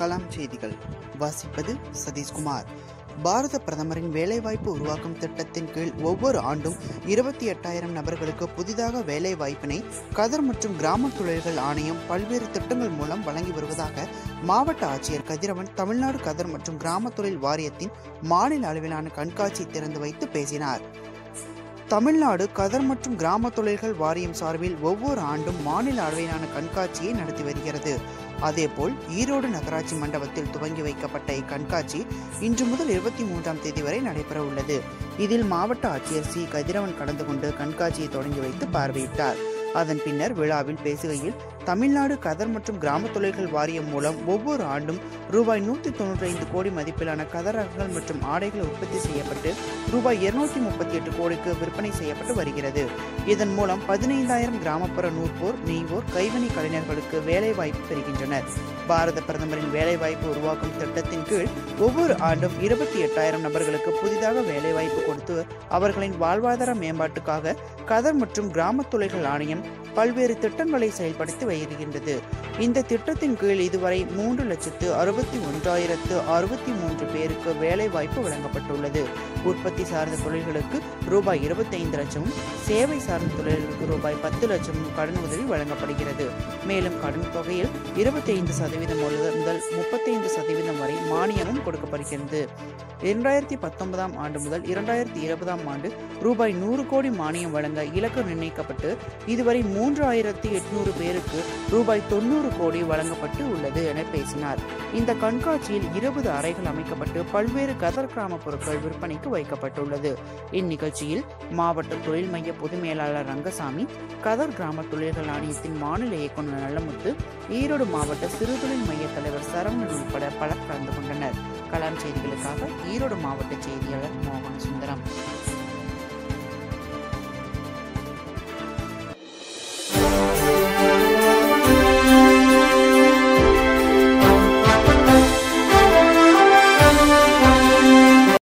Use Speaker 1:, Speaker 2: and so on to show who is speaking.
Speaker 1: கலாம் செய்திகள் வாசிப்பது சதீஷ்குமார் பாரத பிரதமரின் வேலைவாய்ப்பு உருவாக்கும் திட்டத்தின் கீழ் ஒவ்வொரு ஆண்டும் இருபத்தி எட்டாயிரம் நபர்களுக்கு புதிதாக வேலை வாய்ப்பினை கதர் மற்றும் கிராம தொழில்கள் ஆணையம் பல்வேறு திட்டங்கள் மூலம் வழங்கி வருவதாக மாவட்ட ஆட்சியர் கதிரவன் தமிழ்நாடு கதர் மற்றும் கிராம தொழில் வாரியத்தின் மாநில அளவிலான கண்காட்சி திறந்து வைத்து பேசினார் தமிழ்நாடு கதர் மற்றும் கிராம தொழில்கள் வாரியம் சார்பில் ஒவ்வொரு ஆண்டும் மாநில அளவிலான கண்காட்சியை நடத்தி வருகிறது அதேபோல் ஈரோடு நகராட்சி மண்டபத்தில் துவங்கி வைக்கப்பட்ட இக்கண்காட்சி இன்று முதல் இருபத்தி மூன்றாம் தேதி வரை நடைபெற உள்ளது இதில் மாவட்ட ஆட்சியர் சி கதிரவன் கலந்து கொண்டு கண்காட்சியை தொடங்கி வைத்து பார்வையிட்டார் அதன் பின்னர் விழாவில் பேசுகையில் தமிழ்நாடு கதர் மற்றும் கிராம தொழில்கள் வாரியம் மூலம் ஒவ்வொரு ஆண்டும் ரூபாய் நூற்றி தொண்ணூற்றி ஐந்து கோடி மதிப்பிலான கதர் ரகங்கள் மற்றும் ஆடைகள் உற்பத்தி செய்யப்பட்டு ரூபாய் இருநூற்றி முப்பத்தி எட்டு கோடிக்கு விற்பனை செய்யப்பட்டு வருகிறது இதன் மூலம் பதினைந்தாயிரம் கிராமப்புற நூற்போர் நெய்வோர் கைவினை கலைஞர்களுக்கு வேலை வாய்ப்பு பெறுகின்றனர் பாரத பிரதமரின் வேலைவாய்ப்பு உருவாக்கும் திட்டத்தின் கீழ் ஒவ்வொரு ஆண்டும் இருபத்தி எட்டாயிரம் நபர்களுக்கு புதிதாக வேலைவாய்ப்பு கொடுத்து அவர்களின் வாழ்வாதார மேம்பாட்டுக்காக கதர் மற்றும் கிராம தொழில்கள் ஆணையம் பல்வேறு திட்டங்களை செயல்படுத்தி வருகின்றது இந்த திட்டத்தின் கீழ் இதுவரை மூன்று லட்சத்து அறுபத்தி ஒன்றாயிரத்து அறுபத்தி மூன்று பேருக்கு வேலை வாய்ப்பு வழங்கப்பட்டுள்ளது உற்பத்தி சார்ந்த தொழில்களுக்கு ரூபாய் இருபத்தி ஐந்து லட்சமும் சேவை சார்ந்த தொழில்களுக்கு ரூபாய் பத்து லட்சமும் கடன் உதவி வழங்கப்படுகிறது மேலும் கடன் தொகையில் இருபத்தி ஐந்து சதவீதம் முதல் முப்பத்தைந்து சதவீதம் வரை மானியமும் கொடுக்கப்படுகிறது இரண்டாயிரத்தி பத்தொன்பதாம் ஆண்டு முதல் இரண்டாயிரத்தி இருபதாம் ஆண்டு ரூபாய் நூறு கோடி மானியம் வழங்க இலக்கு நிர்ணயிக்கப்பட்டு இதுவரை மூன்று ஆயிரத்தி எட்நூறு பேருக்கு ரூபாய் தொண்ணூறு கோடி வழங்கப்பட்டு உள்ளது என பேசினார் இந்த கண்காட்சியில் இருபது அறைகள் அமைக்கப்பட்டு பல்வேறு கதர் கிராம பொருட்கள் விற்பனைக்கு வைக்கப்பட்டுள்ளது இந்நிகழ்ச்சியில் மாவட்ட தொழில் மைய பொது மேலாளர் ரங்கசாமி கதர் கிராம தொழில்கள் ஆணையத்தின் மாநில இயக்குநர் நல்லமுத்து ஈரோடு மாவட்ட சிறுதொழில் மைய தலைவர் சரவணன் உட்பட பலர் கலந்து கொண்டனர் கலாம் செய்திகளுக்காக ஈரோடு மாவட்ட செய்தியாளர் மோகன் சுந்தரம்